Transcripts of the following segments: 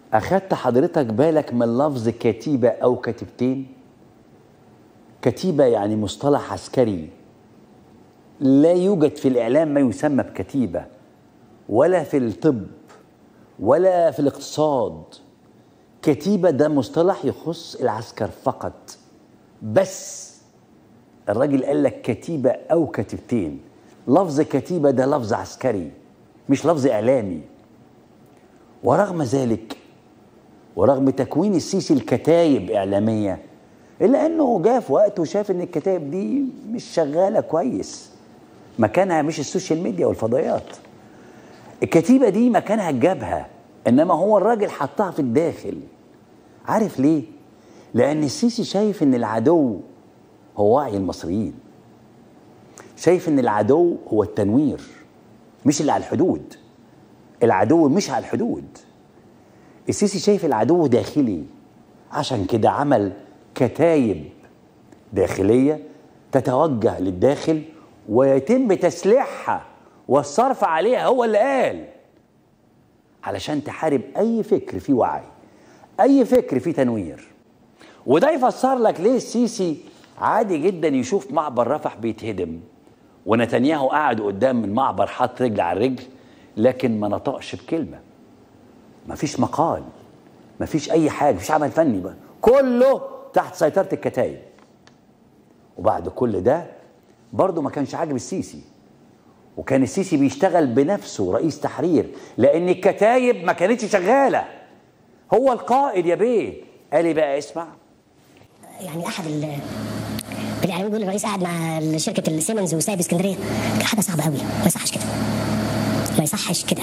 أخدت حضرتك بالك من لفظ كتيبة أو كتيبتين كتيبة يعني مصطلح عسكري لا يوجد في الإعلام ما يسمى بكتيبة ولا في الطب ولا في الاقتصاد كتيبة ده مصطلح يخص العسكر فقط بس الراجل قال لك كتيبة أو كتيبتين لفظ كتيبة ده لفظ عسكري مش لفظ إعلامي ورغم ذلك ورغم تكوين السيسي الكتايب إعلامية إلا أنه جاء في وقت وشاف أن الكتايب دي مش شغالة كويس مكانها مش السوشيال ميديا والفضائيات الكتيبة دي مكانها الجبهة إنما هو الراجل حطها في الداخل عارف ليه؟ لأن السيسي شايف إن العدو هو وعي المصريين شايف إن العدو هو التنوير مش اللي على الحدود العدو مش على الحدود السيسي شايف العدو داخلي عشان كده عمل كتايب داخلية تتوجه للداخل ويتم تسليحها والصرف عليها هو اللي قال علشان تحارب أي فكر فيه وعي أي فكر فيه تنوير وده يفسر لك ليه السيسي عادي جدا يشوف معبر رفح بيتهدم ونتنياهو قاعد قدام المعبر حاط رجل على رجل لكن ما نطقش بكلمة ما فيش مقال ما فيش أي حاجة مفيش عمل فني بقى كله تحت سيطرة الكتايب وبعد كل ده برضه ما كانش عاجب السيسي وكان السيسي بيشتغل بنفسه رئيس تحرير لأن الكتايب ما كانتش شغالة هو القائد يا بيه قال لي بقى اسمع يعني احد ال الاعلاميين بيقول الرئيس قاعد مع شركه السيمنز وسايب اسكندريه كان حاجه صعبه قوي ما يصحش كده ما يصحش كده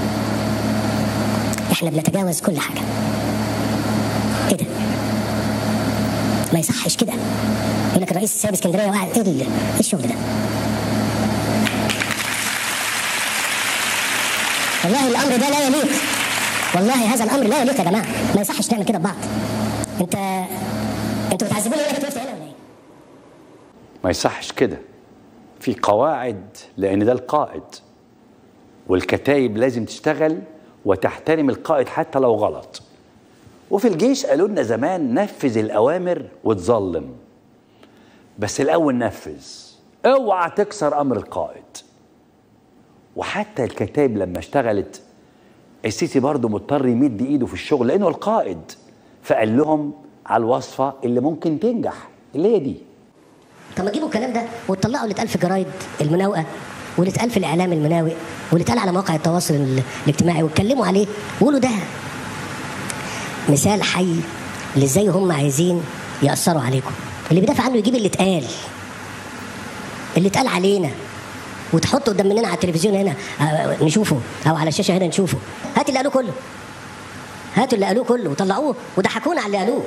احنا بنتجاوز كل حاجه ايه ده ما يصحش كده يقول لك الرئيس سايب اسكندريه وقاعد ايه ال- ايه الشغل ده والله الامر ده لا يليق والله هذا الامر لا يليق يا جماعه ما يصحش نعمل كده ببعض انت انتوا بتعذبوني وانا كنت وقفت هنا ولا ايه؟ ما يصحش كده في قواعد لأن ده القائد والكتايب لازم تشتغل وتحترم القائد حتى لو غلط وفي الجيش قالوا لنا زمان نفذ الأوامر وتظلم بس الأول نفذ اوعى تكسر أمر القائد وحتى الكتايب لما اشتغلت السيسي برضه مضطر يمد ايده في الشغل لانه القائد فقال لهم على الوصفه اللي ممكن تنجح اللي هي دي طب ما تجيبوا الكلام ده وتطلعوا اللي اتقال في جرايد المناوئه واللي اتقال في الاعلام المناوئ واللي اتقال على مواقع التواصل ال- الاجتماعي واتكلموا عليه وقولوا ده مثال حي لازاي هم عايزين ياثروا عليكم اللي بيدافع عنه يجيب اللي اتقال اللي اتقال علينا وتحطه قدام مننا على التلفزيون هنا آه، نشوفه او على الشاشه هنا نشوفه هات اللي قالوه كله هاتوا اللي قالوه كله وطلعوه وضحكونا على اللي قالوه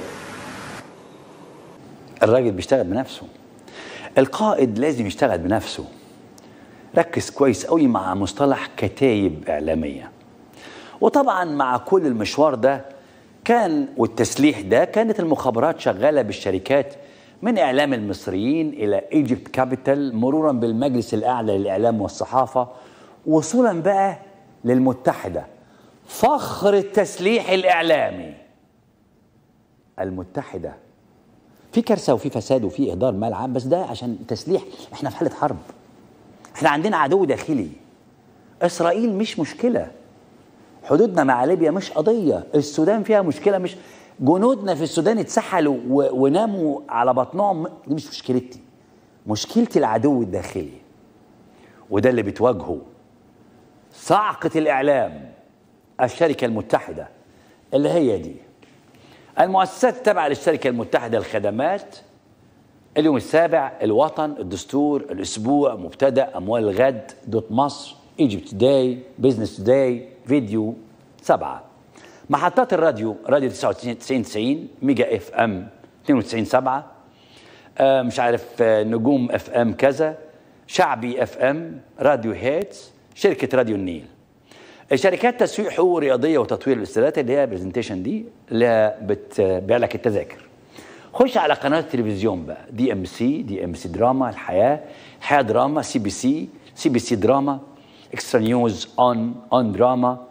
الراجل بيشتغل بنفسه القائد لازم يشتغل بنفسه ركز كويس قوي مع مصطلح كتايب إعلامية وطبعا مع كل المشوار ده كان والتسليح ده كانت المخابرات شغالة بالشركات من إعلام المصريين إلى ايجيبت كابيتال مرورا بالمجلس الأعلى للإعلام والصحافة وصولا بقى للمتحدة فخر التسليح الإعلامي المتحدة في كارثه وفي فساد وفي اهدار مال عام بس ده عشان تسليح احنا في حاله حرب احنا عندنا عدو داخلي اسرائيل مش مشكله حدودنا مع ليبيا مش قضيه السودان فيها مشكله مش جنودنا في السودان اتسحلوا و- وناموا على بطنهم دي مش مشكلتي مشكلتي العدو الداخلي وده اللي بتواجهه صعقه الاعلام الشركه المتحده اللي هي دي المؤسسات التابعة للشركة المتحدة للخدمات اليوم السابع الوطن الدستور الأسبوع مبتدأ أموال الغد دوت مصر ايجيبت داي بزنس داي فيديو سبعة محطات الراديو راديو 99 90 ميجا اف ام 92 7 آه مش عارف آه نجوم اف ام كذا شعبي اف ام راديو هيتس شركة راديو النيل شركات تسويق حقوق رياضيه وتطوير الاستادات اللي هي برزنتيشن دي اللي بتبيع لك التذاكر خش على قناه التلفزيون بقى دي ام سي دي ام سي دراما الحياه الحياه دراما سي بي سي سي بي سي دراما اكسترا نيوز اون اون دراما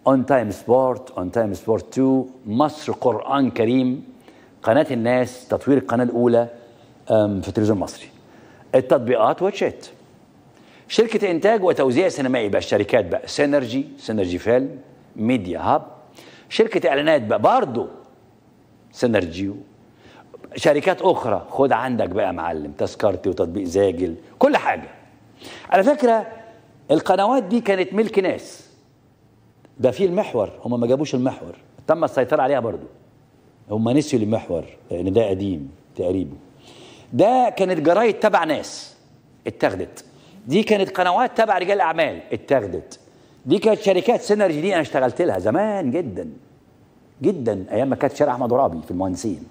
اون تايم سبورت اون تايم سبورت 2 مصر قران كريم قناه الناس تطوير القناه الاولى أم، في التلفزيون المصري التطبيقات واتشات شركة إنتاج وتوزيع سينمائي يبقى الشركات بقى سينرجي سينرجي فيلم ميديا هاب شركة إعلانات بقى برضه سينرجي شركات أخرى خد عندك بقى معلم تذكرتي وتطبيق زاجل كل حاجة على فكرة القنوات دي كانت ملك ناس ده في المحور هم ما جابوش المحور تم السيطرة عليها برضه هم نسيوا المحور لأن ده قديم تقريبا ده كانت جرايد تبع ناس اتاخدت دي كانت قنوات تبع رجال اعمال اتاخدت دي كانت شركات سينرجي دي انا اشتغلت لها زمان جدا جدا ايام ما كانت شارع احمد عرابي في المهندسين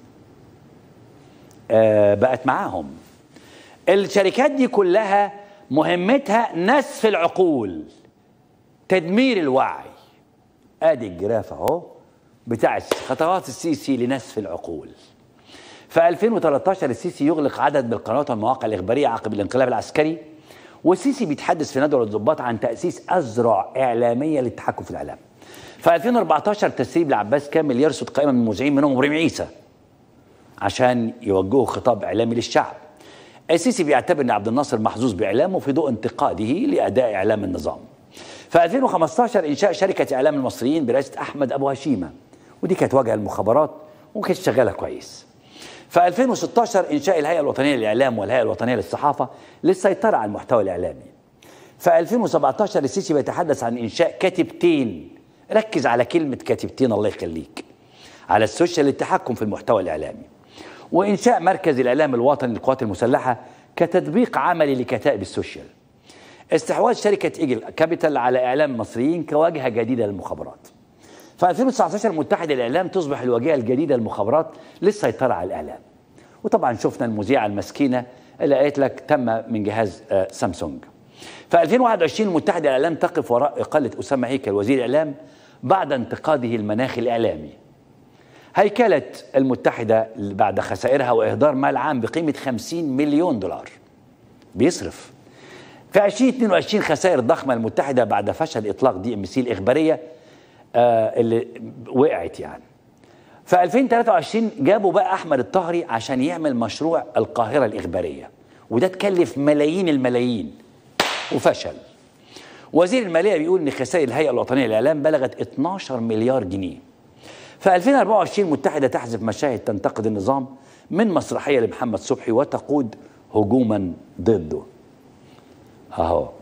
آه بقت معاهم الشركات دي كلها مهمتها نسف العقول تدمير الوعي ادي الجراف اهو بتاع خطوات السيسي لنسف العقول في 2013 السيسي يغلق عدد من القنوات والمواقع الإخبارية عقب الانقلاب العسكري والسيسي بيتحدث في ندوة الضباط عن تأسيس أذرع إعلامية للتحكم في الإعلام في 2014 تسريب لعباس كامل يرصد قائمة من المذيعين منهم ابراهيم عيسى عشان يوجهوا خطاب إعلامي للشعب السيسي بيعتبر ان عبد الناصر محظوظ باعلامه في ضوء انتقاده لاداء اعلام النظام. في 2015 انشاء شركه اعلام المصريين برئاسه احمد ابو هشيمه ودي كانت واجهه المخابرات وكانت شغاله كويس. في 2016 انشاء الهيئه الوطنيه للاعلام والهيئه الوطنيه للصحافه للسيطره على المحتوى الاعلامي. في 2017 السيسي بيتحدث عن انشاء كاتبتين ركز على كلمه كاتبتين الله يخليك على السوشيال للتحكم في المحتوى الاعلامي. وانشاء مركز الاعلام الوطني للقوات المسلحه كتطبيق عملي لكتائب السوشيال. استحواذ شركه ايجل كابيتال على اعلام المصريين كواجهه جديده للمخابرات. في 2019 متحد الاعلام تصبح الواجهه الجديده للمخابرات للسيطره على الاعلام. وطبعا شفنا المذيعه المسكينه اللي قالت لك تم من جهاز آه، سامسونج. في 2021 متحد الاعلام تقف وراء اقاله اسامه هيكل وزير الاعلام بعد انتقاده المناخ الاعلامي. هيكلة المتحدة بعد خسائرها وإهدار مال عام بقيمة 50 مليون دولار بيصرف في 2022 خسائر ضخمة المتحدة بعد فشل إطلاق دي ام سي الإخبارية آه اللي وقعت يعني في 2023 جابوا بقى أحمد الطهري عشان يعمل مشروع القاهرة الإخبارية وده تكلف ملايين الملايين وفشل وزير المالية بيقول إن خسائر الهيئة الوطنية للإعلام بلغت 12 مليار جنيه في 2024 متحدة تحذف مشاهد تنتقد النظام من مسرحية لمحمد صبحي وتقود هجوما ضده اهو